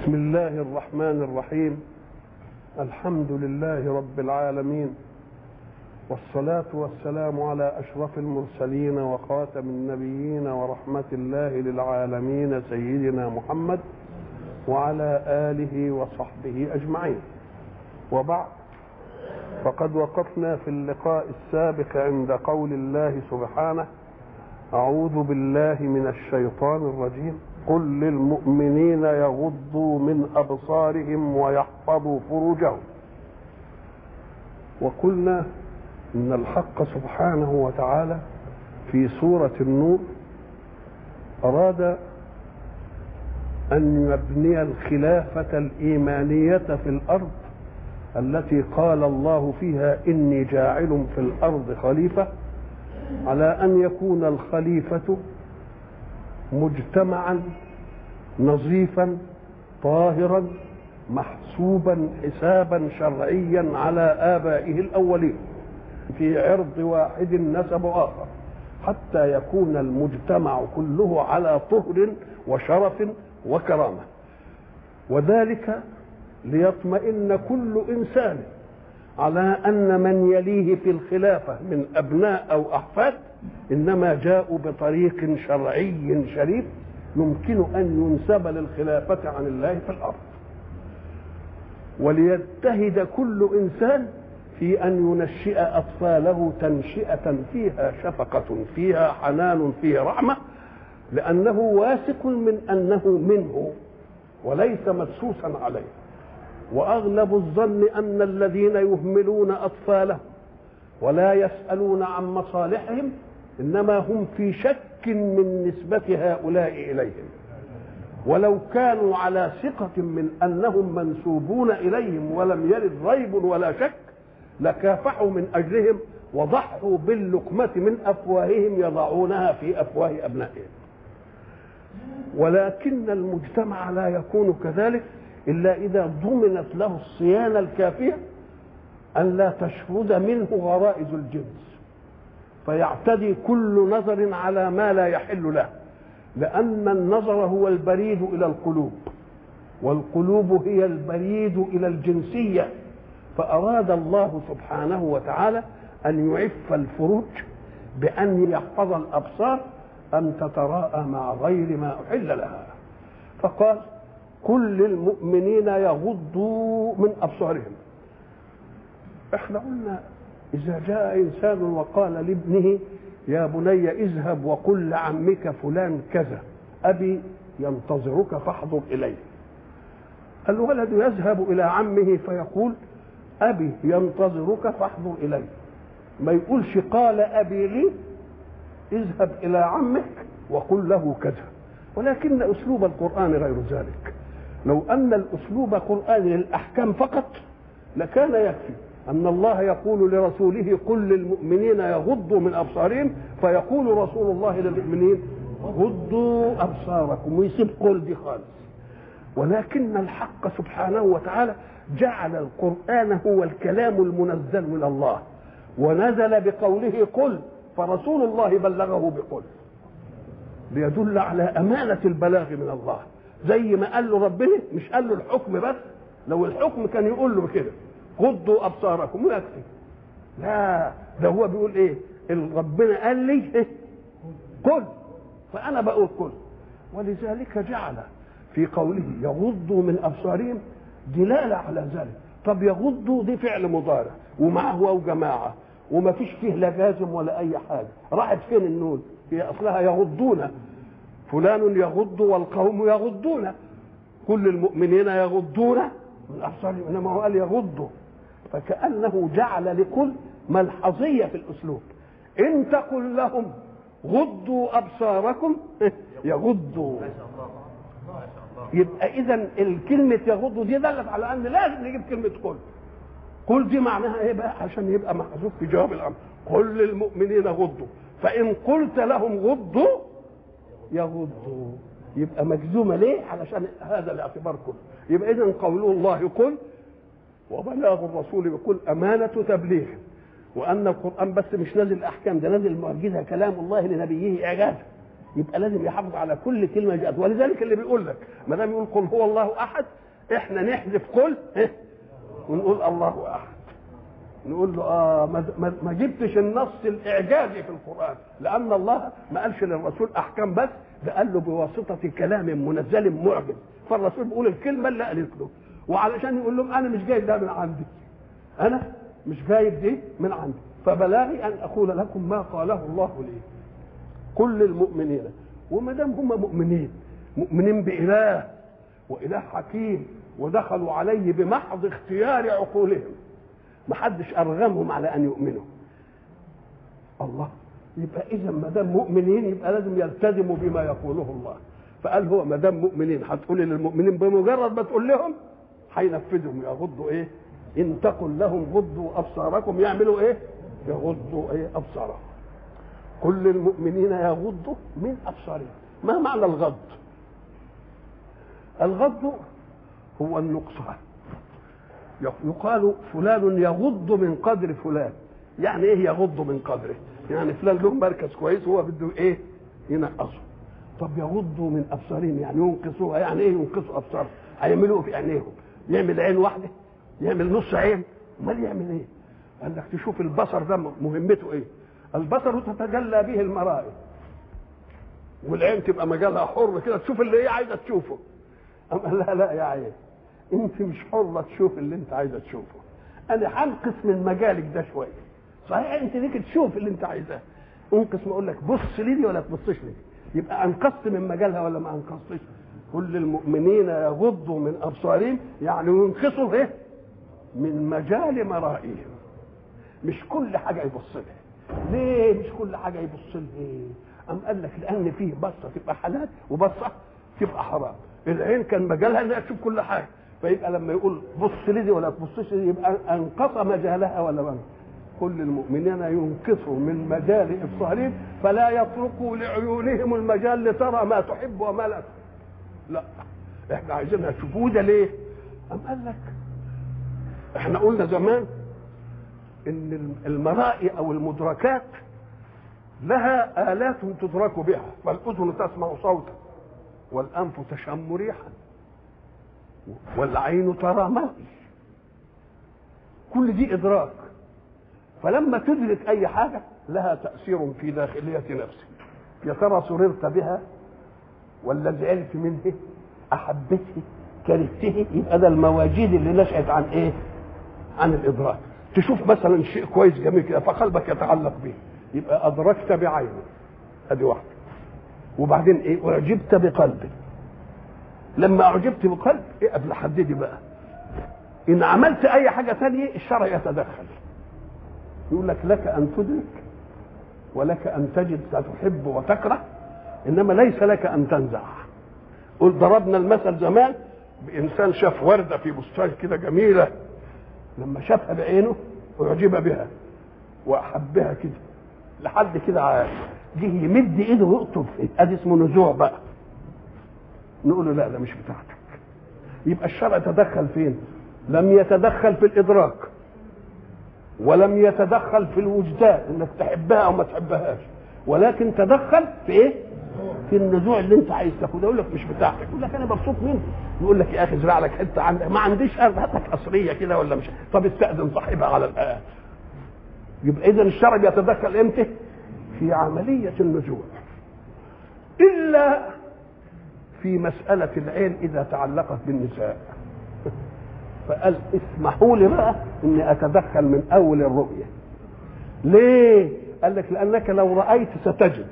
بسم الله الرحمن الرحيم الحمد لله رب العالمين والصلاة والسلام على أشرف المرسلين وخاتم النبيين ورحمة الله للعالمين سيدنا محمد وعلى آله وصحبه أجمعين وبعد فقد وقفنا في اللقاء السابق عند قول الله سبحانه أعوذ بالله من الشيطان الرجيم قل للمؤمنين يغضوا من أبصارهم ويحفظوا فروجهم وقلنا إن الحق سبحانه وتعالى في سورة النور أراد أن يبني الخلافة الإيمانية في الأرض التي قال الله فيها إني جاعل في الأرض خليفة على أن يكون الخليفة مجتمعا نظيفا طاهرا محسوبا حسابا شرعيا على آبائه الأولين في عرض واحد نسب آخر حتى يكون المجتمع كله على طهر وشرف وكرامة وذلك ليطمئن كل إنسان على أن من يليه في الخلافة من أبناء أو أحفاد إنما جاءوا بطريق شرعي شريف يمكن أن ينسب للخلافة عن الله في الأرض وليجتهد كل إنسان في أن ينشئ أطفاله تنشئة فيها شفقة فيها حنان فيها رحمة لأنه واثق من أنه منه وليس مدسوسا عليه واغلب الظن ان الذين يهملون اطفالهم ولا يسالون عن مصالحهم انما هم في شك من نسبه هؤلاء اليهم ولو كانوا على ثقة من أنهم منسوبون إليهم ولم يرد ريب ولا شك لكافحوا من أجلهم وضحوا باللقمة من أفواههم يضعونها في أفواه أبنائهم ولكن المجتمع لا يكون كذلك إلا إذا ضمنت له الصيانة الكافية أن لا تشرد منه غرائز الجنس فيعتدي كل نظر على ما لا يحل له لأن النظر هو البريد إلى القلوب والقلوب هي البريد إلى الجنسية فأراد الله سبحانه وتعالى أن يعف الفروج بأن يحفظ الأبصار أن تتراءى مع غير ما أحل لها فقال كل المؤمنين يغضوا من ابصارهم احنا قلنا اذا جاء انسان وقال لابنه يا بني اذهب وقل لعمك فلان كذا ابي ينتظرك فاحضر اليه الولد يذهب الى عمه فيقول ابي ينتظرك فاحضر اليه ما يقولش قال ابي لي اذهب الى عمك وقل له كذا ولكن اسلوب القران غير ذلك لو ان الاسلوب قراني للاحكام فقط لكان يكفي ان الله يقول لرسوله قل للمؤمنين يغضوا من ابصارهم فيقول رسول الله للمؤمنين غضوا ابصاركم ويسيب قل دي خالص ولكن الحق سبحانه وتعالى جعل القران هو الكلام المنزل من الله ونزل بقوله قل فرسول الله بلغه بقل ليدل على امانه البلاغ من الله زي ما قال له ربنا مش قال له الحكم بس لو الحكم كان يقول له كده غضوا ابصاركم ويكفي لا ده هو بيقول ايه ربنا قال لي إيه؟ قل فانا بقول قل ولذلك جعل في قوله يغضوا من ابصارهم دلاله على ذلك طب يغضوا دي فعل مضارع ومعه واو جماعه وما فيش فيه لا جازم ولا اي حاجه راحت فين النون هي اصلها يغضون فلان يغض والقوم يغضون كل المؤمنين يغضون من ابصارهم انما هو قال يغضوا فكانه جعل لكل ملحظيه في الاسلوب ان تقل لهم غضوا ابصاركم يغضوا يبقى اذا الكلمه يغضوا دي دلت على ان لازم نجيب كلمه كل قل دي معناها ايه بقى عشان يبقى محذوف في جواب الامر قل للمؤمنين غضوا فان قلت لهم غضوا يغضوا يبقى مجزومة ليه علشان هذا الاعتبار كله يبقى إذا قوله الله قل وبلاغ الرسول يقول أمانة تبليغ وأن القرآن بس مش نازل الأحكام ده نازل المعجزة كلام الله لنبيه إعجازا يبقى لازم يحافظ على كل كلمه جاءت ولذلك اللي بيقول لك ما دام يقول قل هو الله احد احنا نحذف قل إيه؟ ونقول الله احد نقول له اه ما, ما, ما جبتش النص الاعجازي في القران لان الله ما قالش للرسول احكام بس ده قال له بواسطه كلام منزل معجز فالرسول بيقول الكلمه اللي قالت له وعلشان يقول لهم انا مش جايب ده من عندي انا مش جايب دي من عندي فبلاغي ان اقول لكم ما قاله الله لي كل المؤمنين وما دام هم مؤمنين مؤمنين باله واله حكيم ودخلوا عليه بمحض اختيار عقولهم ما حدش ارغمهم على ان يؤمنوا الله يبقى اذا ما دام مؤمنين يبقى لازم يلتزموا بما يقوله الله فقال هو ما دام مؤمنين هتقولي للمؤمنين بمجرد ما تقول لهم هينفذهم يغضوا ايه ان تقل لهم غضوا ابصاركم يعملوا ايه يغضوا ايه ابصارهم كل المؤمنين يغضوا من ابصارهم ما معنى الغض الغض هو النقصان يقال فلان يغض من قدر فلان يعني ايه يغض من قدره يعني فلان له مركز كويس هو بده ايه ينقصه طب يغضوا من ابصارهم يعني ينقصوها يعني ايه ينقصوا ابصارهم هيعملوا في عينيهم يعمل عين واحده يعمل نص عين امال يعمل ايه قال لك تشوف البصر ده مهمته ايه البصر تتجلى به المرائي والعين تبقى مجالها حر كده تشوف اللي هي عايزه تشوفه أما لا لا يا عين انت مش حره تشوف اللي انت عايزه تشوفه انا هنقص من مجالك ده شويه صحيح انت ليك تشوف اللي انت عايزاه انقص ما اقول لك بص لي دي ولا تبصش لي يبقى انقصت من مجالها ولا ما انقصتش كل المؤمنين يغضوا من ابصارهم يعني ينقصوا ايه من مجال مرائهم مش كل حاجه يبص لها ليه مش كل حاجه يبص لها ام قال لك لان فيه بصه تبقى حلال وبصه تبقى حرام العين كان مجالها انها تشوف كل حاجه فيبقى لما يقول بص لي دي ولا تبصش لي يبقى انقص مجالها ولا ما كل المؤمنين ينقصوا من مجال ابصارهم فلا يتركوا لعيونهم المجال لترى ما تحب وما لا لا احنا عايزينها تشوفوه ده ليه؟ أم قال لك احنا قلنا زمان ان المرائي او المدركات لها آلات تدرك بها فالأذن تسمع صوتا والأنف تشم ريحا والعين ترى مرئي كل دي إدراك فلما تدرك أي حاجة لها تأثير في داخلية نفسك يا ترى سررت بها ولا زعلت منه أحبته كرهته يبقى ده المواجيد اللي نشأت عن إيه؟ عن الإدراك تشوف مثلا شيء كويس جميل كده فقلبك يتعلق به يبقى أدركت بعينه أدي واحدة وبعدين إيه أعجبت بقلبك لما أعجبت بقلب إيه قبل حددي بقى إن عملت أي حاجة ثانية الشرع يتدخل يقول لك لك أن تدرك ولك أن تجد ستحب وتكره إنما ليس لك أن تنزع قل ضربنا المثل زمان بإنسان شاف وردة في بستان كده جميلة لما شافها بعينه أعجب بها وأحبها كده لحد كده عارف جه يمد ايده ويقطب فيه ادي اسمه نزوع بقى نقول له لا ده مش بتاعتك يبقى الشرع تدخل فين لم يتدخل في الادراك ولم يتدخل في الوجدان انك تحبها او ما تحبهاش ولكن تدخل في ايه في النزوع اللي انت عايز تاخده يقول لك مش بتاعتك يقول لك انا مبسوط منه يقول لك يا اخي زرع لك حته عندك ما عنديش ارض هات لك قصريه كده ولا مش طب استاذن صاحبها على الان يبقى اذا الشرع بيتدخل امتى في عمليه النزوع الا في مساله العين اذا تعلقت بالنساء فقال اسمحوا لي بقى اني اتدخل من اول الرؤيه ليه قال لك لانك لو رايت ستجد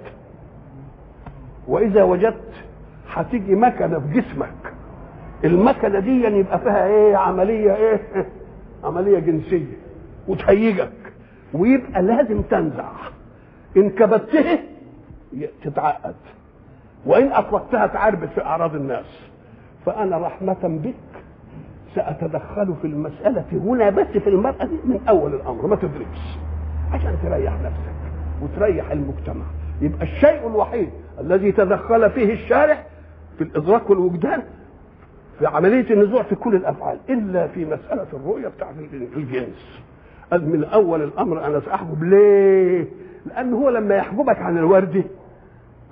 واذا وجدت هتيجي مكنه في جسمك المكنه دي يبقى فيها ايه عمليه ايه عمليه جنسيه وتهيجك ويبقى لازم تنزع ان كبتها تتعقد وان اطلقتها تعربت في اعراض الناس فانا رحمه بك ساتدخل في المساله هنا بس في المراه دي من اول الامر ما تدركش عشان تريح نفسك وتريح المجتمع يبقى الشيء الوحيد الذي تدخل فيه الشارع في الادراك والوجدان في عمليه النزوع في كل الافعال الا في مساله الرؤيه بتاعت الجنس قال من اول الامر انا ساحجب ليه؟ لان هو لما يحجبك عن الورده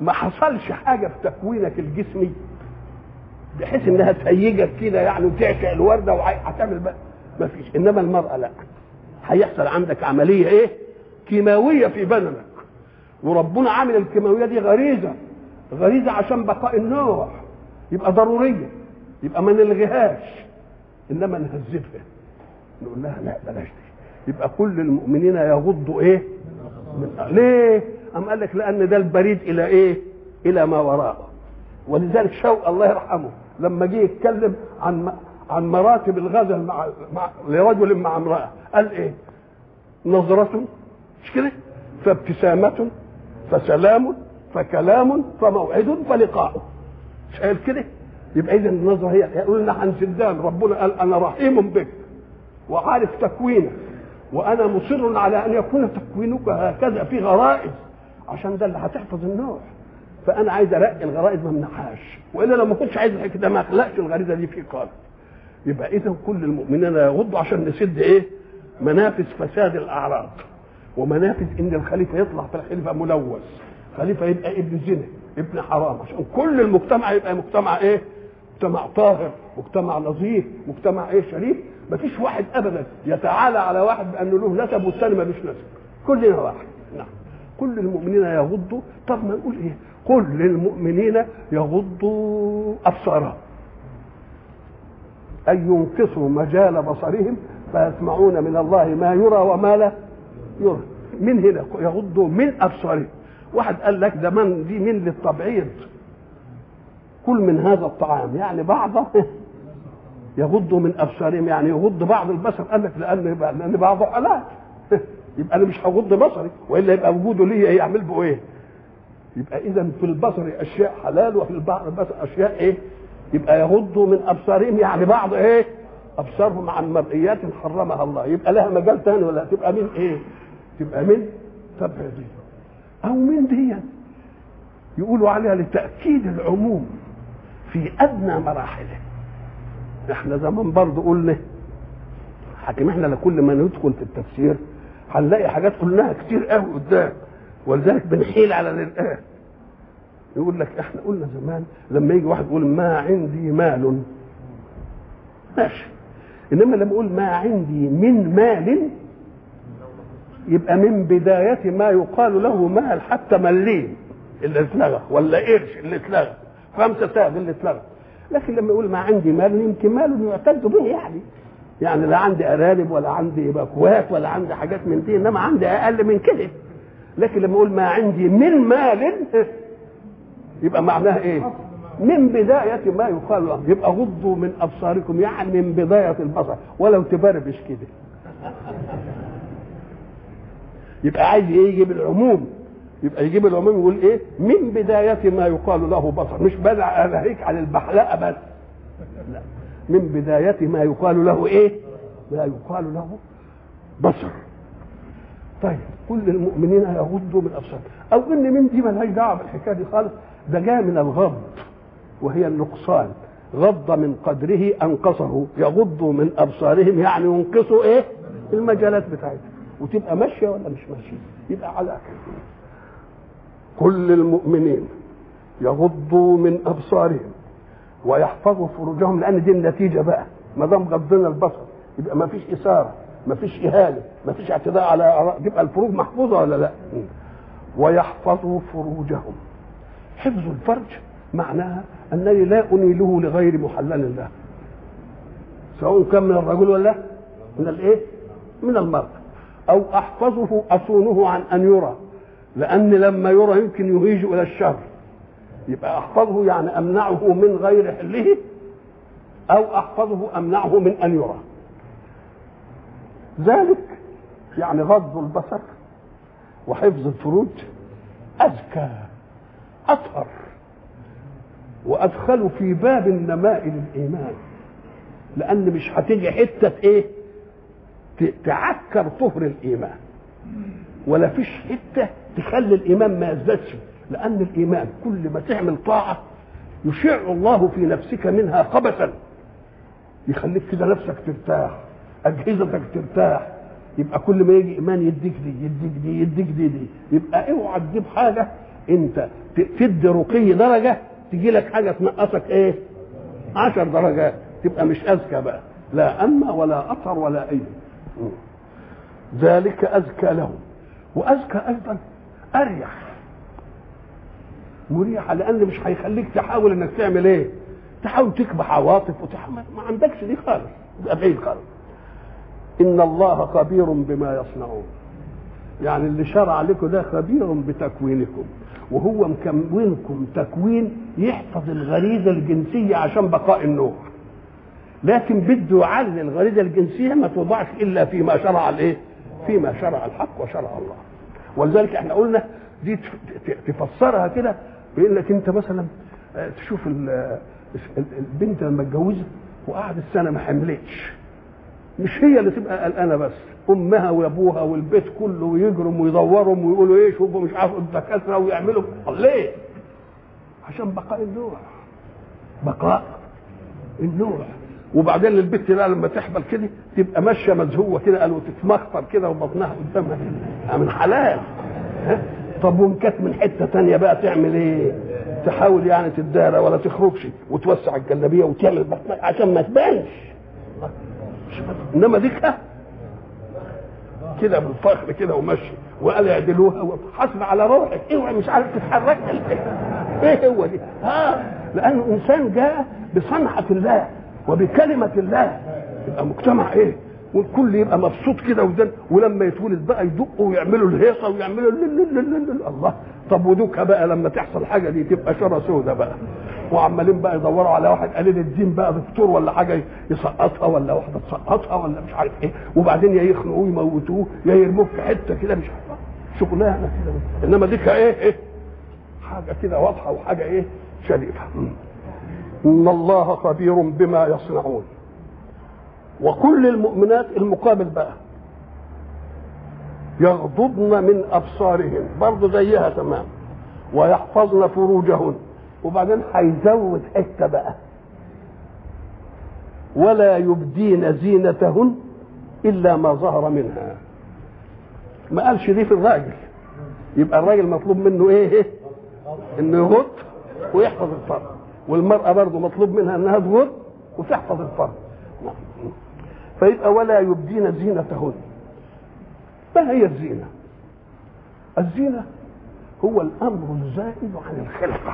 ما حصلش حاجه في تكوينك الجسمي بحيث انها تهيجك كده يعني وتعشق الورده وهتعمل بقى ما فيش انما المراه لا هيحصل عندك عمليه ايه كيماويه في بدنك وربنا عامل الكيماويه دي غريزه غريزه عشان بقاء النوع يبقى ضروريه يبقى ما نلغيهاش انما نهذبها نقول لها لا بلاش دي يبقى كل المؤمنين يغضوا ايه من ليه ام قال لك لان ده البريد الى ايه الى ما وراءه ولذلك شوق الله يرحمه لما جه يتكلم عن عن مراتب الغزل مع, مع لرجل مع امراه قال ايه نظرة مش كده فابتسامة فسلام فكلام فموعد فلقاء مش قال كده يبقى اذا النظره هي يقول لنا عن سدان ربنا قال انا رحيم بك وعارف تكوينك وانا مصر على ان يكون تكوينك هكذا في غرائز عشان ده اللي هتحفظ النوع فانا عايز ارقي الغرائز ما امنحهاش والا لو ما كنتش عايز كده ما اخلقش الغريزه دي في قلب يبقى اذا كل المؤمنين يغضوا عشان نسد ايه منافذ فساد الاعراض ومنافذ ان الخليفه يطلع في الخليفه ملوث خليفه يبقى ابن زنا ابن حرام عشان كل المجتمع يبقى مجتمع ايه مجتمع طاهر مجتمع نظيف مجتمع ايه شريف مفيش واحد ابدا يتعالى على واحد بانه له نسب والثاني ملوش نسب كلنا واحد نعم كل المؤمنين يغضوا طب ما نقول ايه قل للمؤمنين يغضوا ابصارهم أن ينقصوا مجال بصرهم فيسمعون من الله ما يرى وما لا يرى من هنا يغضوا من أبصارهم واحد قال لك ده من دي من للتبعيض كل من هذا الطعام يعني بعضه يغضوا من ابصارهم يعني يغض بعض البصر قال لك لان لان بعضه حلال يبقى انا مش هغض بصري والا يبقى وجوده ليا يعمل به ايه؟ يبقى اذا في البصر اشياء حلال وفي البحر البصر اشياء ايه؟ يبقى يغضوا من ابصارهم يعني بعض ايه؟ ابصارهم عن مرئيات حرمها الله يبقى لها مجال ثاني ولا تبقى من ايه؟ تبقى من تبعيضيه او من دي يقولوا عليها لتاكيد العموم في ادنى مراحله احنا زمان برضه قلنا حكم احنا لكل ما ندخل في التفسير هنلاقي حاجات قلناها كتير قوي قدام ولذلك بنحيل على الان يقول لك احنا قلنا زمان لما يجي واحد يقول ما عندي مال ماشي انما لما يقول ما عندي من مال يبقى من بداية ما يقال له مال حتى مليم اللي اتلغى ولا قرش اللي اتلغى خمسة ساعة اللي اتلغى لكن لما يقول ما عندي مال يمكن مال يعتد به يعني يعني لا عندي ارانب ولا عندي باكوات ولا عندي حاجات من دي انما عندي اقل من كده لكن لما اقول ما عندي من مال يبقى معناها ايه من بداية ما يقال له يبقى غضوا من أبصاركم يعني من بداية البصر ولو تبربش كده يبقى عايز ايه يجيب العموم يبقى يجيب العموم يقول ايه من بداية ما يقال له بصر مش بدع اناهيك عن البحلقة بس لا من بداية ما يقال له ايه ما يقال له بصر طيب كل المؤمنين يغضوا من ابصارهم او ان من دي مالهاش دعوه بالحكايه دي خالص ده جاء من الغض وهي النقصان غض من قدره انقصه يغض من ابصارهم يعني ينقصوا ايه المجالات بتاعتهم وتبقى ماشيه ولا مش ماشيه يبقى على كده كل المؤمنين يغضوا من ابصارهم ويحفظوا فروجهم لان دي النتيجه بقى ما دام غضنا البصر يبقى ما فيش اثاره ما فيش اهانه ما فيش اعتداء على تبقى الفروج محفوظه ولا لا ويحفظوا فروجهم حفظ الفرج معناها انني لا انيله لغير محلل له سواء كان من الرجل ولا من الايه من المرأة او احفظه اصونه عن ان يرى لان لما يرى يمكن يهيج الى الشر يبقى احفظه يعني امنعه من غير حله او احفظه امنعه من ان يرى ذلك يعني غض البصر وحفظ الفروج أزكى أطهر وأدخله في باب النماء للإيمان لأن مش هتيجي حتة إيه تعكر طهر الإيمان ولا فيش حتة تخلي الإيمان ما يزدادش لأن الإيمان كل ما تعمل طاعة يشع الله في نفسك منها خبثا يخليك كده نفسك ترتاح أجهزتك ترتاح يبقى كل ما يجي ايمان يديك دي يديك دي يديك دي دي يبقى اوعى تجيب حاجه انت ت- تدي رقي درجه تجي لك حاجه تنقصك ايه عشر درجات تبقى مش اذكى بقى لا اما ولا اطهر ولا اي ذلك ازكى لهم واذكى ايضا اريح مريحه لان مش هيخليك تحاول انك تعمل ايه تحاول تكبح عواطف وتحاول ما عندكش دي خالص يبقى بعيد خالص ان الله خبير بما يصنعون يعني اللي شرع لكم ده خبير بتكوينكم وهو مكونكم تكوين يحفظ الغريزه الجنسيه عشان بقاء النوع لكن بده يعلي الغريزه الجنسيه ما توضعش الا فيما شرع الايه؟ فيما شرع الحق وشرع الله ولذلك احنا قلنا دي تف- ت- تفسرها كده بانك انت مثلا آه، تشوف ال- ال- البنت لما اتجوزت وقعدت سنه ما حملتش مش هي اللي تبقى قلقانه بس امها وابوها والبيت كله ويجرم ويدورهم ويقولوا ايه شوفوا مش عارف الدكاتره ويعملوا ليه؟ عشان بقاء النوع بقاء النوع وبعدين البت بقى لما تحمل كده تبقى ماشيه مزهوه كده قالوا تتمخطر كده وبطنها قدامها كده من حلال ها؟ طب وان كانت من حته تانية بقى تعمل ايه؟ تحاول يعني تدارى ولا تخرجش وتوسع الجلابيه وتعمل بطنها عشان ما تبانش انما ديك كده بالفخر كده ومشي وقال يعدلوها وحاسب على روحك اوعي مش عارف تتحرك ايه هو دي؟ ها لانه انسان جاء بصنعه الله وبكلمه الله يبقى مجتمع ايه؟ والكل يبقى مبسوط كده وده ولما يتولد بقى يدقوا ويعملوا الهيصه ويعملوا لل- لل- لل- لل- الله طب ودوكها بقى لما تحصل حاجه دي تبقى شره سودة بقى وعمالين بقى يدوروا على واحد قليل الدين بقى دكتور ولا حاجه يسقطها ولا واحده تسقطها ولا مش عارف ايه وبعدين يا يخنقوه يموتوه يا يرموه في حته كده مش عارف شغلانه كده انما ديك ايه ايه حاجه كده واضحه وحاجه ايه شريفه ان الله خبير بما يصنعون وكل المؤمنات المقابل بقى يغضضن من ابصارهن برضه زيها تمام ويحفظن فروجهن وبعدين هيزود حته بقى ولا يبدين زينتهن الا ما ظهر منها ما قالش دي في الراجل يبقى الراجل مطلوب منه ايه ايه انه يغض ويحفظ الفرج والمرأة برضه مطلوب منها انها تغض وتحفظ الفرج نعم. فيبقى ولا يبدين زينتهن ما هي الزينة الزينة هو الأمر الزائد عن الخلقة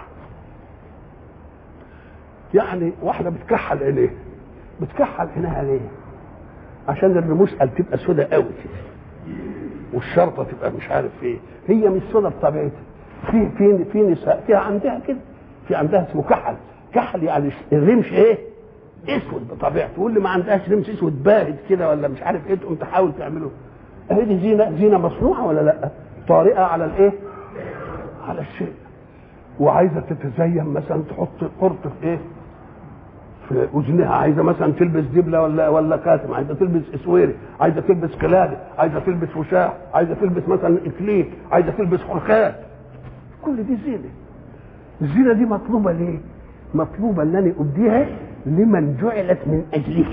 يعني واحدة بتكحل عينيه بتكحل عينها ليه؟ عشان الرموش قال تبقى سودة قوي كده والشرطة تبقى مش عارف ايه هي مش سودة بطبيعتها في في في نساء فيها عندها كده في عندها اسمه كحل كحل يعني الرمش ايه؟ اسود بطبيعته واللي ما عندهاش رمش اسود باهت كده ولا مش عارف ايه تقوم تحاول تعمله اهي دي زينه زينه مصنوعه ولا لا؟ طارئه على الايه؟ على الشيء وعايزه تتزين مثلا تحط قرط في ايه؟ في اذنها عايزه مثلا تلبس دبله ولا ولا كاتم عايزه تلبس اسويري عايزه تلبس قلاده عايزه تلبس وشاح عايزه تلبس مثلا اكليك عايزه تلبس حركات كل دي زينه الزينه دي مطلوبه ليه؟ مطلوبه ان انا ابديها لمن جعلت من اجله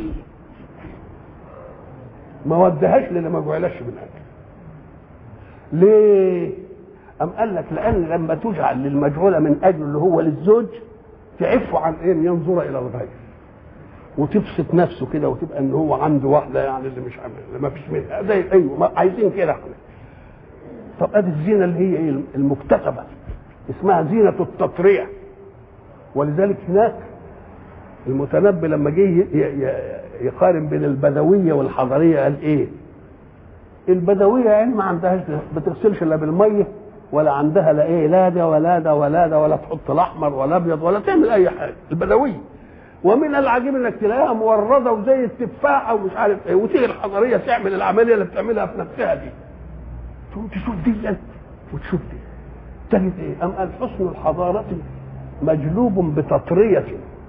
ما ودهاش للي ما جعلش من اجله ليه؟ أم قال لك لأن لما تجعل للمجعولة من أجله اللي هو للزوج تعف عن إن ينظر إلى الغير وتبسط نفسه كده وتبقى ان هو عنده واحده يعني اللي مش عامل اللي ما فيش منها زي ايوه ما عايزين كده احنا طب ادي الزينه اللي هي ايه المكتسبه اسمها زينه التطريع ولذلك هناك المتنبي لما جه ي- ي- يقارن بين البدويه والحضريه قال ايه؟ البدويه يعني ما عندهاش بتغسلش الا بالميه ولا عندها لا ايه لا ده ولا ده ولا ده ولا تحط الاحمر ولا ابيض ولا تعمل اي حاجه البدويه ومن العجيب انك تلاقيها مورده وزي التفاحه ومش عارف ايه وتيجي الحضريه تعمل العمليه اللي بتعملها في نفسها دي تقوم تشوف دي وتشوف دي تجد ايه؟ ام قال حسن الحضاره مجلوب بتطريه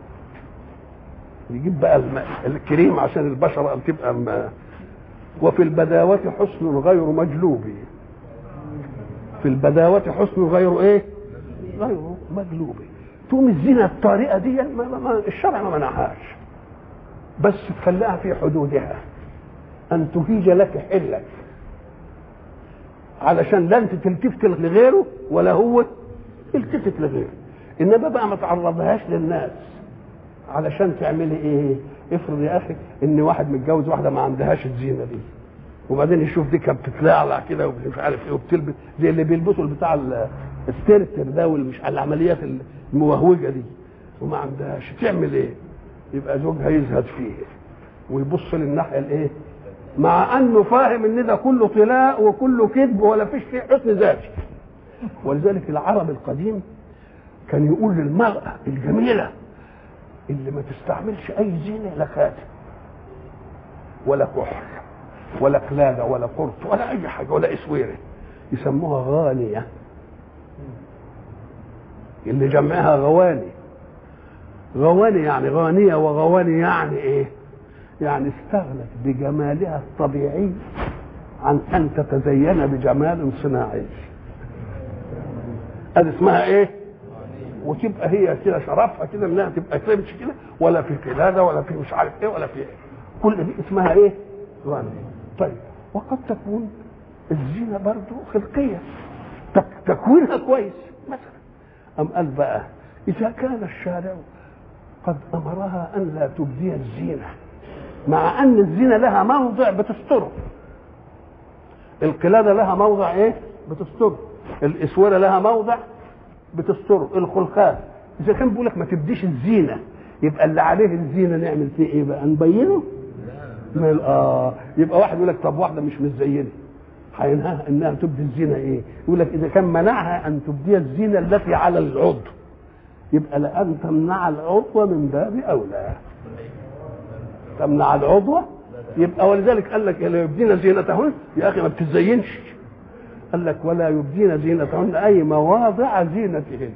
يجيب بقى الم... الكريم عشان البشره قال تبقى م... وفي البداوة حسن غير مجلوب في البداوة حسن غير ايه؟ غير مجلوب تقوم الزنا الطارئة دي ما ما ما الشرع ما منعهاش بس تخليها في حدودها أن تهيج لك حلك علشان لا أنت تلتفت لغيره ولا هو تلتفت لغير انما بقى ما تعرضهاش للناس علشان تعملي ايه افرض يا اخي ان واحد متجوز واحده ما عندهاش الزينه دي وبعدين يشوف دي كانت بتتلعلع كده ومش عارف ايه وبتلبس زي اللي بيلبسوا بتاع ال- الستيرتر ده والمش العمليات الموهوجه دي وما عندهاش تعمل ايه؟ يبقى زوجها يزهد فيه ويبص للناحيه الايه؟ مع انه فاهم ان ده كله طلاء وكله كذب ولا فيش فيه حسن ذاتي ولذلك العرب القديم كان يقول للمرأة الجميلة اللي ما تستعملش أي زينة لا خاتم ولا كحل ولا قلادة ولا قرط ولا أي حاجة ولا إسويرة يسموها غانية اللي جمعها غواني غواني يعني غانية وغواني يعني إيه؟ يعني استغنت بجمالها الطبيعي عن أن تتزين بجمال صناعي ادي اسمها ايه وتبقى هي كده شرفها كده انها تبقى تمشي كده ولا في قلاده ولا في مش عارف ايه ولا في ايه كل دي اسمها ايه غنى طيب وقد تكون الزينه برضه خلقيه تك- تكوينها كويس مثلا ام قال بقى اذا كان الشارع قد امرها ان لا تبدي الزينه مع ان الزينه لها موضع بتستره القلاده لها موضع ايه بتستره الاسوره لها موضع بتستره الخلقات اذا كان بيقول لك ما تبديش الزينه يبقى اللي عليه الزينه نعمل فيه ايه بقى نبينه ما اه يبقى واحد يقول لك طب واحده مش متزينه هينهاها انها تبدي الزينه ايه يقول لك اذا كان منعها ان تبدي الزينه التي على العضو يبقى لان تمنع العضو من باب اولى تمنع العضو يبقى ولذلك قال لك لا يبدين زينتهن يا اخي ما بتزينش قال لك ولا يبدين زينتهن اي مواضع زينتهن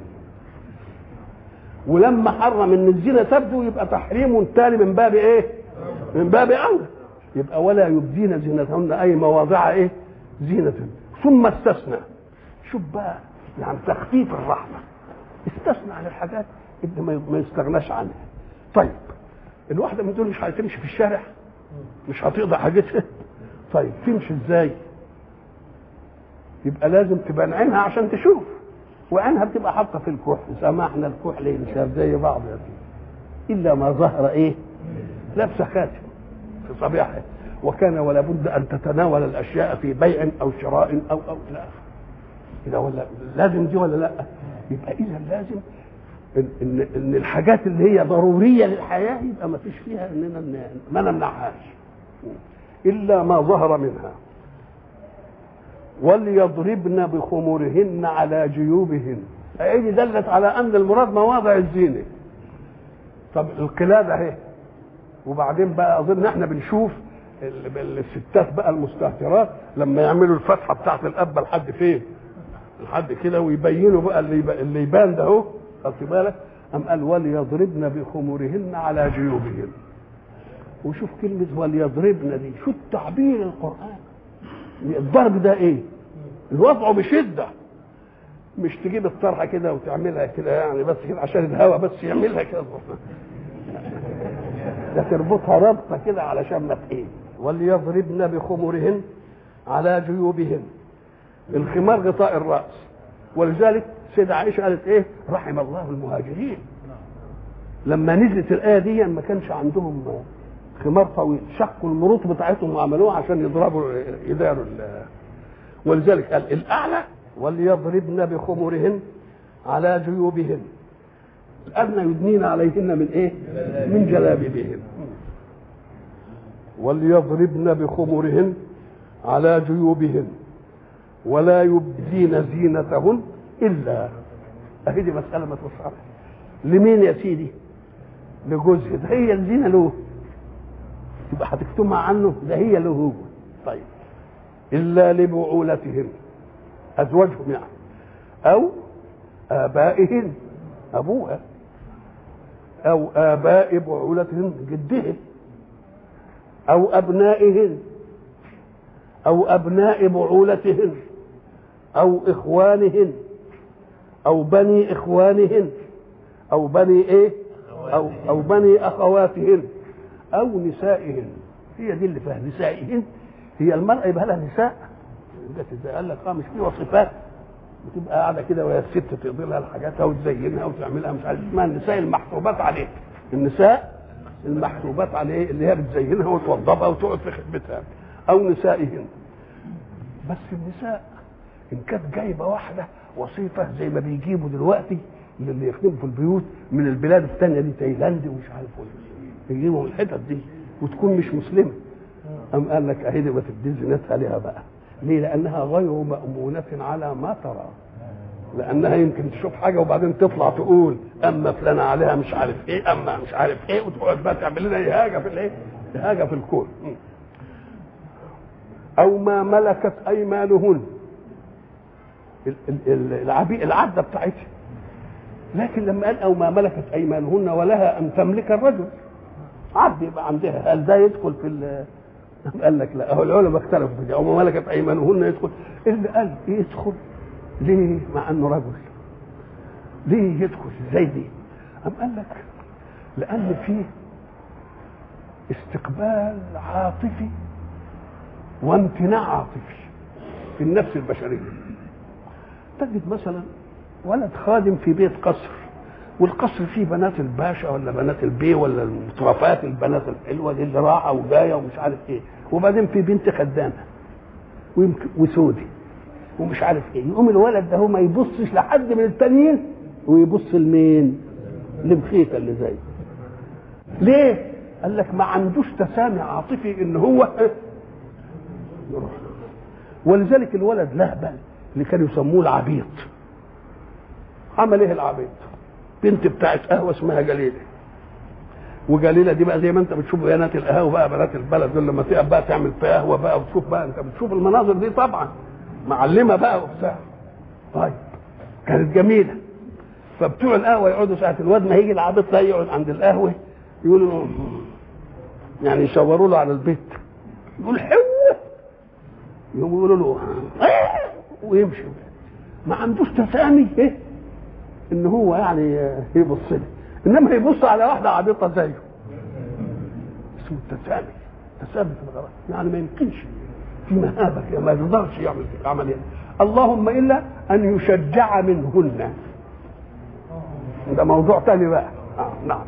ولما حرم ان الزينه تبدو يبقى تحريم تاني من باب ايه؟ من باب اولى يبقى ولا يبدين زينتهن اي مواضع ايه؟ زينة ثم استثنى شوف بقى يعني تخفيف الرحمه استثنى عن الحاجات اللي ما- ما يستغناش عنها طيب الواحده من دول مش هتمشي في الشارع مش هتقضي حاجتها طيب تمشي ازاي يبقى لازم تبان عينها عشان تشوف وعينها بتبقى حاطه في الكحل سمحنا الكحل ينشاف زي بعض يا سيدي الا ما ظهر ايه لابسه خاتم في صبيحها وكان ولا بد ان تتناول الاشياء في بيع او شراء او او لا كده ولا لازم دي ولا لا يبقى اذا لازم ان ان ان الحاجات اللي هي ضروريه للحياه يبقى ما فيش فيها اننا ن- ما نمنعهاش الا ما ظهر منها وليضربن بخمورهن على جيوبهن أي دي دلت على ان المراد مواضع الزينه طب القلاده اهي وبعدين بقى اظن احنا بنشوف ال- ال- الستات بقى المستهترات لما يعملوا الفتحه بتاعت القبه لحد فين؟ لحد كده ويبينوا بقى اللي يب- اللي يبان ده اهو خدت بالك؟ أم قال وليضربن بخمورهن على جيوبهن وشوف كلمة وليضربن دي شو التعبير القرآن الضرب ده ايه؟ الوضع بشدة مش تجيب الطرحة كده وتعملها كده يعني بس كده عشان الهواء بس يعملها كده ده تربطها ربطه كده علشان ما ايه وليضربن بخمرهن على جيوبهن الخمار غطاء الراس ولذلك سيدة عائشة قالت ايه رحم الله المهاجرين لما نزلت الآية دي ما كانش عندهم خمار طويل شقوا المروط بتاعتهم وعملوها عشان يضربوا يداروا ال- ولذلك قال الأعلى وليضربن بخمرهن على جيوبهن الأدنى يدنين عليهن من إيه؟ من جلابيبهن وليضربن بخمرهن على جيوبهن ولا يبدين زينتهن إلا أهي دي مسألة ما تصعب لمين يا سيدي؟ لجوزها ده هي الزينة له تبقى هتكتمها عنه ده هي له هو طيب إلا لبعولتهن أزواجهم يعني أو آبائهن أبوها أو آباء بعولتهن جدهن أو أبنائهن أو أبناء بعولتهن أو إخوانهن أو بني إخوانهن أو بني إيه؟ أو أو بني أخواتهن أو نسائهن هي دي اللي فيها نسائهن هي المرأة يبقى لها نساء قال لك اه مش في وصفات وتبقى قاعده كده وهي الست تقضي لها حاجاتها وتزينها وتعملها مش عارف اسمها النساء المحسوبات عليه النساء المحسوبات عليه اللي هي بتزينها وتوضبها وتقعد في خدمتها او نسائهن بس النساء ان كانت جايبه واحده وصيفه زي ما بيجيبوا دلوقتي اللي يخدموا في البيوت من البلاد الثانيه دي تايلاند ومش عارف ايه يجيبوا من الحتت دي وتكون مش مسلمه أم قال لك أهي دي بتدي زينتها لها بقى ليه؟ لأنها غير مأمونة على ما ترى لأنها يمكن تشوف حاجة وبعدين تطلع تقول أما فلانة عليها مش عارف إيه أما مش عارف إيه وتقعد بقى تعمل لنا إهاجة في الإيه؟ إهاجة في الكون أو ما ملكت أيمانهن العبي العدة بتاعتها لكن لما قال أو ما ملكت أيمانهن ولها أن تملك الرجل عبد يبقى عندها هل ده يدخل في قال لك لا هو العلماء اختلفوا في دي او ما ملكت ايمانهن يدخل اللي قال يدخل ليه مع انه رجل ليه يدخل ازاي دي أم قال لك لان فيه استقبال عاطفي وامتناع عاطفي في النفس البشريه تجد مثلا ولد خادم في بيت قصر والقصر فيه بنات الباشا ولا بنات البي ولا المترفات البنات الحلوه دي اللي راحه وجايه ومش عارف ايه وبعدين في بنت خدامه وسودي ومش عارف ايه يقوم الولد ده هو ما يبصش لحد من التانيين ويبص لمين؟ لمخيته اللي زيه ليه؟ قال لك ما عندوش تسامع عاطفي ان هو يروح ولذلك الولد لهبل اللي كانوا يسموه العبيط عمل ايه العبيط؟ بنت بتاعت قهوه اسمها جليله وجليله دي بقى زي ما انت بتشوف بنات القهوه بقى بنات البلد دول لما تقف بقى تعمل في قهوه بقى وتشوف بقى انت بتشوف المناظر دي طبعا معلمه بقى وبتاع طيب كانت جميله فبتوع القهوه يقعدوا ساعه الواد ما هيجي العبيط ده يقعد عند القهوه يقولوا يعني يشاوروا له على البيت يقول حلوه يقولوا له ويمشي ما عندوش تسامي ايه ان هو يعني يبص لي انما يبص على واحده عبيطه زيه اسمه التسامي تسامي في الغرام يعني ما يمكنش في مهابه ما يقدرش يعمل عمليه اللهم الا ان يشجع منهن ده موضوع تاني بقى آه نعم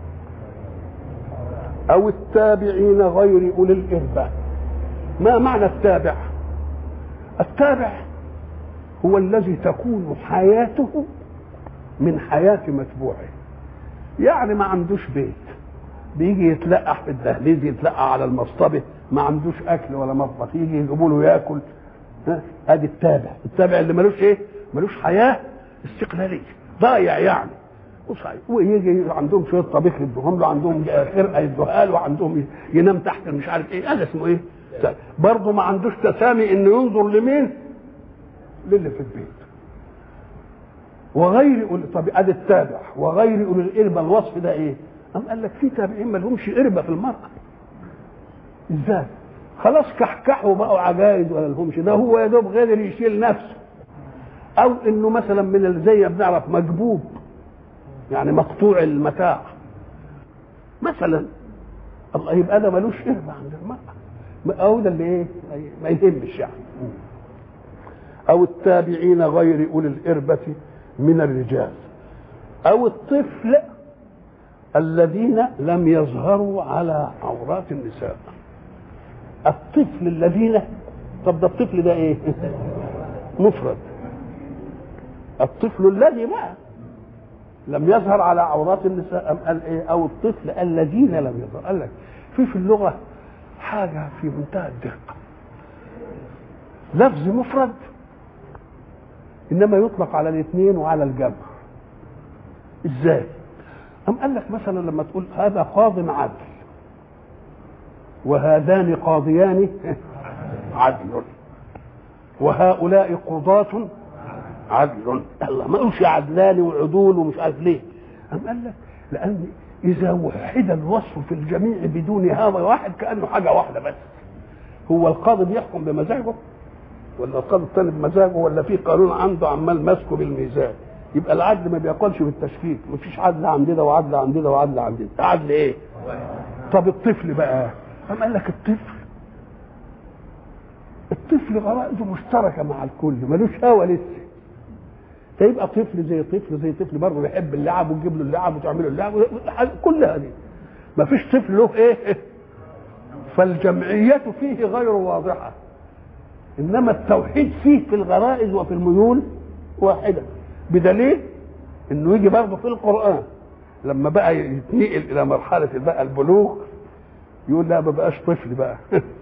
او التابعين غير اولي الارباء ما معنى التابع التابع هو الذي تكون حياته من حياة متبوعه يعني ما عندوش بيت بيجي يتلقح في الدهليز يتلقح على المصطبة ما عندوش اكل ولا مطبخ يجي يجيبوا له ياكل ادي التابع التابع اللي ملوش ايه ملوش حياه استقلاليه ضايع يعني وصحيح ويجي عندهم شويه طبيخ يدوهم له عندهم فرقه يدوها له وعندهم ينام تحت مش عارف ايه هذا اسمه ايه برضه ما عندوش تسامي انه ينظر لمين للي في البيت وغير طب ادي التابع وغير اولي الاربه الوصف ده ايه؟ أم قال لك في تابعين ما لهمش قربه في المرأة ازاي؟ خلاص كحكحوا بقوا عجائز ولا لهمش ده هو يا دوب قادر يشيل نفسه او انه مثلا من اللي زي ما بنعرف مجبوب يعني مقطوع المتاع مثلا الله يبقى ده ملوش قربه عند المرأة او ده اللي ايه ما يهمش يعني او التابعين غير اولي الاربه من الرجال او الطفل الذين لم يظهروا على عورات النساء الطفل الذين طب ده الطفل ده ايه مفرد الطفل الذي بقى لم يظهر على عورات النساء أم قال ايه او الطفل الذين لم يظهر قال لك في في اللغه حاجه في منتهى الدقه لفظ مفرد انما يطلق على الاثنين وعلى الجمع ازاي أم قال لك مثلا لما تقول هذا قاض عدل وهذان قاضيان عدل وهؤلاء قضاة عدل الله ما قالش عدلان وعدول ومش عارف ليه أم قال لك لأن إذا وحد الوصف في الجميع بدون هذا واحد كأنه حاجة واحدة بس هو القاضي بيحكم بمزاجه ولا القاضي الثاني بمزاجه ولا في قانون عنده عمال ماسكه بالميزان يبقى العدل ما بيقولش بالتشكيك مفيش عدل عند ده وعدل عند ده وعدل عند ده عدل ايه طب الطفل بقى قام قال لك الطفل الطفل غرائزه مشتركه مع الكل ملوش هوى لسه ده يبقى طفل زي طفل زي طفل برضه بيحب اللعب وتجيب له اللعب وتعمل له اللعب كل هذه ما فيش طفل له ايه فالجمعية فيه غير واضحة إنما التوحيد فيه في الغرائز وفي الميول واحدة بدليل إنه يجي برضه في القرآن لما بقى يتنقل إلى مرحلة بقى البلوغ يقول لا ما بقاش طفل بقى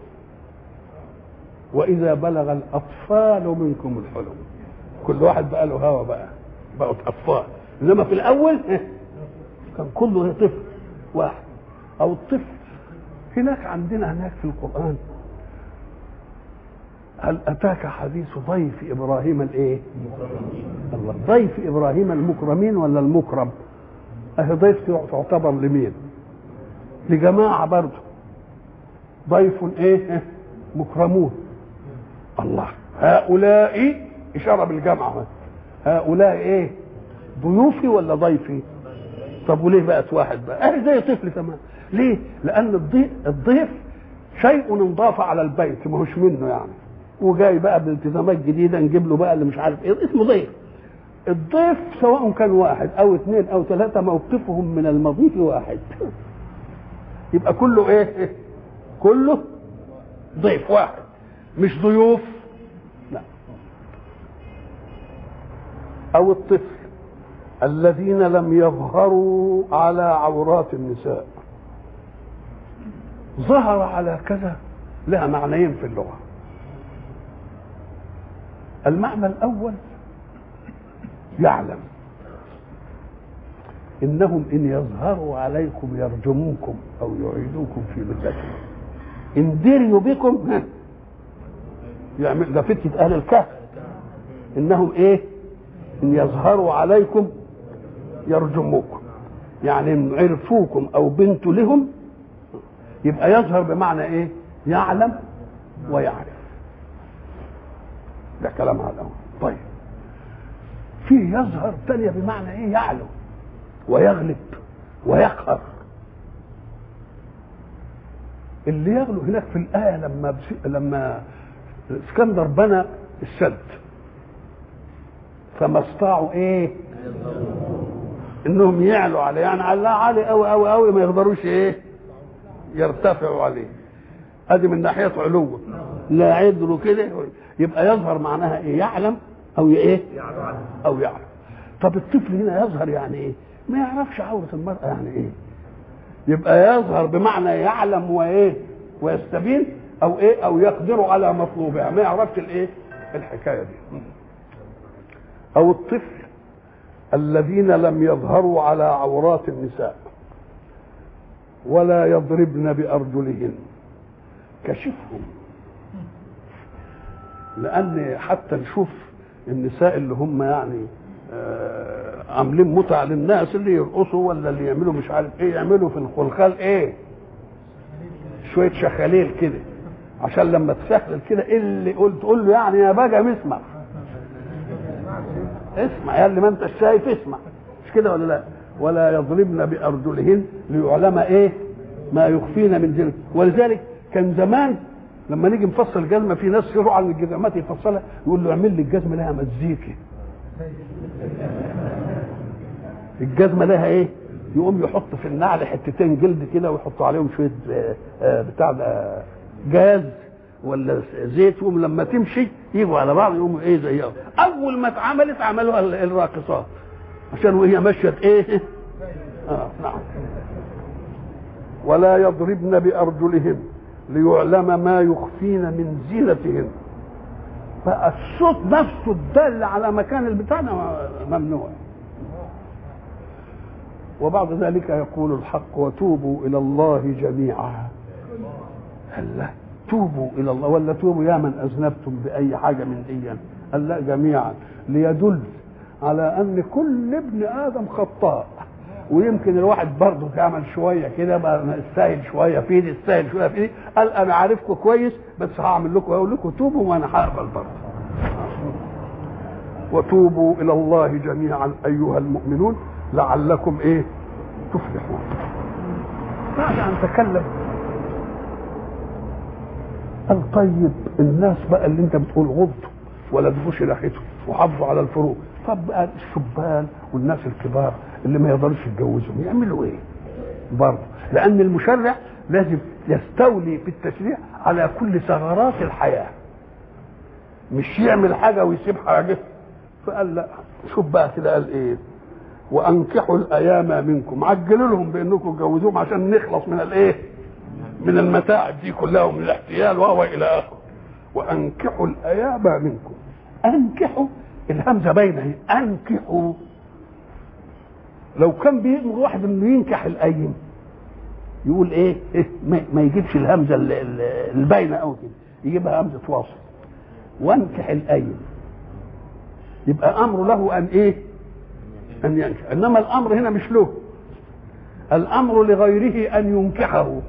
وإذا بلغ الأطفال منكم الحلم كل واحد بقى له هوى بقى بقوا أطفال إنما في الأول كان كله طفل واحد أو الطفل هناك عندنا هناك في القرآن هل أتاك حديث ضيف إبراهيم الإيه؟ الله ضيف إبراهيم المكرمين ولا المكرم؟ أهي ضيف تعتبر لمين؟ لجماعة برضه ضيف إيه؟ مكرمون الله هؤلاء إشارة بالجمعة هؤلاء إيه؟ ضيوفي ولا ضيفي؟ طب وليه بقت واحد بقى؟ أهي زي طفل تمام ليه؟ لأن الضيف الضيف شيء انضاف على البيت ما هوش منه يعني وجاي بقى بالتزامات جديدة نجيب له بقى اللي مش عارف ايه اسمه ضيف الضيف سواء كان واحد او اثنين او ثلاثة موقفهم من المضيف واحد يبقى كله ايه كله ضيف واحد مش ضيوف لا او الطفل الذين لم يظهروا على عورات النساء ظهر على كذا لها معنيين في اللغه المعنى الاول يعلم انهم ان يظهروا عليكم يرجموكم او يعيدوكم في ملتهم ان دريوا بكم يعمل ده فتنه اهل الكهف انهم ايه ان يظهروا عليكم يرجموكم يعني ان عرفوكم او بنتوا لهم يبقى يظهر بمعنى ايه يعلم ويعرف ده كلام على الاول طيب فيه يظهر ثانيه بمعنى ايه يعلو ويغلب ويقهر اللي يغلو هناك في الايه لما بس... لما اسكندر بنى السد فما استطاعوا ايه انهم يعلوا عليه يعني علاه عالي قوي قوي قوي ما يقدروش ايه يرتفعوا عليه ادي من ناحيه علوه لا عدلوا كده يبقى يظهر معناها ايه يعلم او ايه او يعلم طب الطفل هنا يظهر يعني ايه ما يعرفش عورة المرأة يعني ايه يبقى يظهر بمعنى يعلم وايه ويستبين او ايه او يقدر على مطلوبها ما يعرفش الايه الحكاية دي او الطفل الذين لم يظهروا على عورات النساء ولا يضربن بأرجلهن كشفهم لأن حتى نشوف النساء اللي هم يعني آه عاملين متعة للناس اللي يرقصوا ولا اللي يعملوا مش عارف ايه يعملوا في الخلخال ايه شوية شخاليل كده عشان لما تشخلل كده إيه اللي قلت تقول له يعني يا بقى اسمع اسمع يا اللي ما انت شايف اسمع مش كده ولا لا ولا يضربن بارجلهن ليعلم ايه ما يخفين من زينة ولذلك كان زمان لما نيجي نفصل الجزمه في ناس يروحوا على الجزمات يفصلها يقول له اعمل لي الجزمه لها مزيكا الجزمه لها ايه يقوم يحط في النعل حتتين جلد كده ويحط عليهم شويه بتاع جاز ولا زيت يقوم لما تمشي يجوا على بعض يقوموا ايه زيهم اول ما اتعملت عملوها الراقصات عشان وهي مشيت ايه اه نعم ولا يضربن بارجلهن ليعلم ما يخفين من زينتهن فالصوت نفسه الدال على مكان البتاع ممنوع وبعد ذلك يقول الحق وتوبوا الى الله جميعا هلا توبوا الى الله ولا توبوا يا من اذنبتم باي حاجه من دي قال لا جميعا ليدل على ان كل ابن ادم خطاء ويمكن الواحد برضه يعمل شويه كده بقى استاهل شويه في دي استاهل شويه في دي قال انا عارفكم كويس بس هعمل لكم اقول لكم توبوا وانا هقبل برضه وتوبوا الى الله جميعا ايها المؤمنون لعلكم ايه تفلحون بعد ان تكلم قال طيب الناس بقى اللي انت بتقول غضوا ولا تبوش ناحيته وحافظوا على الفروق طب بقى الشبان والناس الكبار اللي ما يقدروش يتجوزوا يعملوا ايه؟ برضه لان المشرع لازم يستولي في التشريع على كل ثغرات الحياه مش يعمل حاجه ويسيب حاجه فقال لا شوف بقى كده قال ايه وانكحوا الايام منكم عجلوا لهم بانكم تجوزوهم عشان نخلص من الايه من المتاعب دي كلها ومن الاحتيال وهو الى اخره وانكحوا الايام منكم انكحوا الهمزه باينه اهي انكحوا لو كان بيأمر واحد انه ينكح الايم يقول ايه, إيه ما, ما يجيبش الهمزه ال- ال- الباينه قوي كده يجيبها همزه واصل وانكح الايم يبقى امر له ان ايه ان ينكح انما الامر هنا مش له الامر لغيره ان ينكحه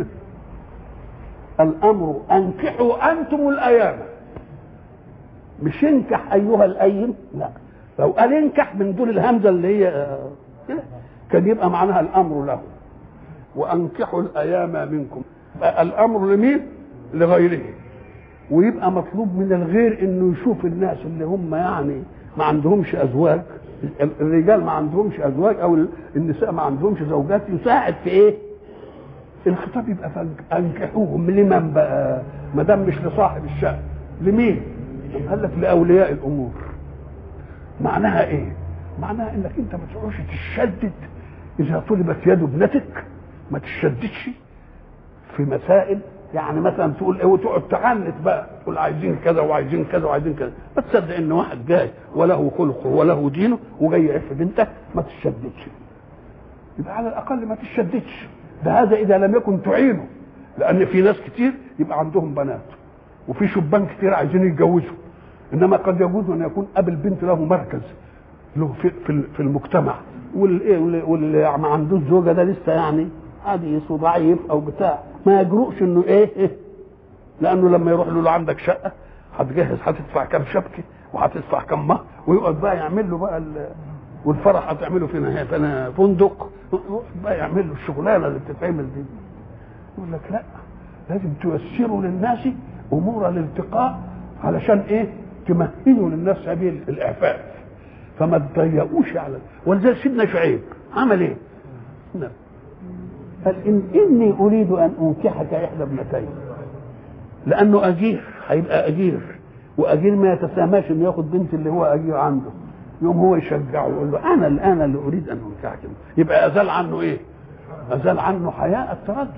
الامر انكحوا انتم الايام مش انكح ايها الايم لا لو قال انكح من دون الهمزه اللي هي آه، كده كان يبقى معناها الامر له وانكحوا الايام منكم بقى الامر لمين لغيره ويبقى مطلوب من الغير انه يشوف الناس اللي هم يعني ما عندهمش ازواج الرجال ما عندهمش ازواج او النساء ما عندهمش زوجات يساعد في ايه الخطاب يبقى فانك- انكحوهم لمن بقى ما دام مش لصاحب الشأن لمين قال لك لاولياء الامور معناها ايه معناها انك انت ما تقعدش تشدد اذا طلبت يد ابنتك ما تشددش في مسائل يعني مثلا تقول ايه وتقعد تعنت بقى تقول عايزين كذا وعايزين كذا وعايزين كذا ما تصدق ان واحد جاي وله خلقه وله دينه وجاي يعف بنتك ما تشددش يبقى على الاقل ما تشددش ده هذا اذا لم يكن تعينه لان في ناس كتير يبقى عندهم بنات وفي شبان كتير عايزين يتجوزوا انما قد يجوز ان يكون اب البنت له مركز له في في في المجتمع واللي واللي- واللي ما عندوش زوجه ده لسه يعني حديث وضعيف او بتاع ما يجرؤش انه ايه, إيه لانه لما يروح له عندك شقه هتجهز هتدفع كام شبكه وهتدفع كام مهر ويقعد بقى يعمل له بقى ال- والفرح هتعمله فين فانا فندق يقعد بقى يعمل له الشغلانه اللي بتتعمل دي يقول لك لا لازم تيسروا للناس امور الالتقاء علشان ايه تمهدوا للناس سبيل الاعفاف فما تضيقوش على ولذلك سيدنا شعيب عمل ايه؟ نعم. قال إن إني أريد أن أنكحك إحدى ابنتين لأنه أجير هيبقى أجير وأجير ما يتساماش إنه ياخد بنت اللي هو أجير عنده يوم هو يشجعه يقول له أنا الآن اللي أريد أن أنكحك يبقى أزال عنه إيه؟ أزال عنه حياء التردد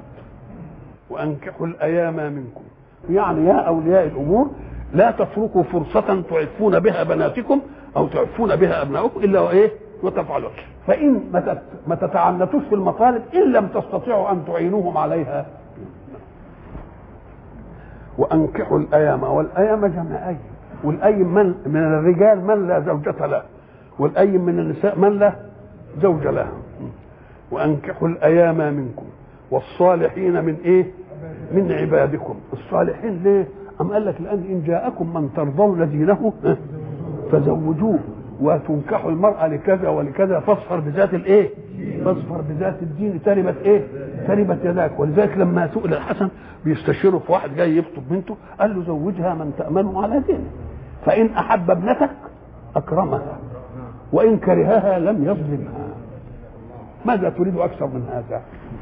وأنكحوا الأيام منكم يعني يا أولياء الأمور لا تتركوا فرصة تعفون بها بناتكم أو تعفون بها أبنائكم إلا وإيه وتفعلوا فإن ما تت- ما تتعنتوش في المطالب إن لم تستطيعوا أن تعينوهم عليها وأنكحوا الأيام والأيام جمع أيم والأيم من من الرجال من لا زوجة له والأيم من النساء من لا زوج له وأنكحوا الأيام منكم والصالحين من إيه؟ من عبادكم الصالحين ليه؟ أم قال لك لأن إن جاءكم من ترضون دينه ها، فزوجوه وتنكحوا المرأة لكذا ولكذا فاصفر بذات الإيه؟ فاصفر بذات الدين تربت إيه؟ تربت يداك ولذلك لما سئل الحسن بيستشيره في واحد جاي يخطب بنته قال له زوجها من تأمنه على دينه فإن أحب ابنتك أكرمها وإن كرهها لم يظلمها ماذا تريد أكثر من هذا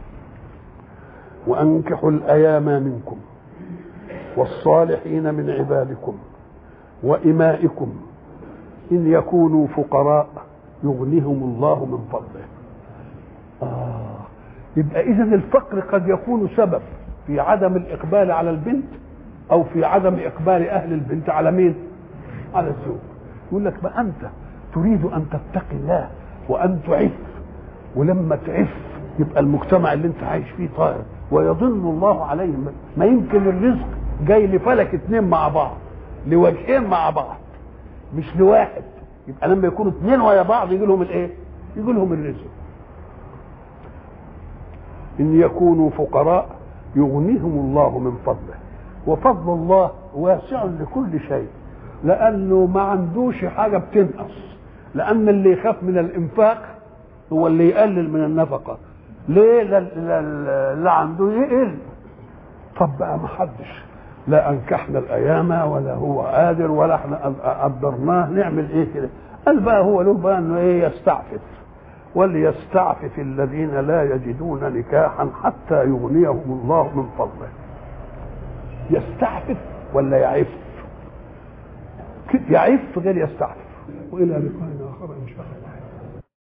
وأنكحوا الأيام منكم والصالحين من عبادكم وإمائكم إن يكونوا فقراء يغنيهم الله من فضله آه يبقى إذا الفقر قد يكون سبب في عدم الإقبال على البنت أو في عدم إقبال أهل البنت على مين؟ على الزوج يقول لك ما أنت تريد أن تتقي الله وأن تعف ولما تعف يبقى المجتمع اللي انت عايش فيه طاهر ويضل الله عليهم ما يمكن الرزق جاي لفلك اتنين مع بعض لوجهين مع بعض مش لواحد يبقى لما يكونوا اتنين ويا بعض يجي لهم الايه؟ يجي لهم الرزق ان يكونوا فقراء يغنيهم الله من فضله وفضل الله واسع لكل شيء لانه ما عندوش حاجه بتنقص لان اللي يخاف من الانفاق هو اللي يقلل من النفقه ليه لا- لا- لا- اللي عنده يقل طب بقى ما حدش لا انكحنا الايام ولا هو قادر ولا احنا قدرناه نعمل ايه كده قال بقى هو له بقى انه ايه يستعفف وليستعفف الذين لا يجدون نكاحا حتى يغنيهم الله من فضله يستعفف ولا يعف يعف غير يستعفف والى لقاء اخر ان شاء الله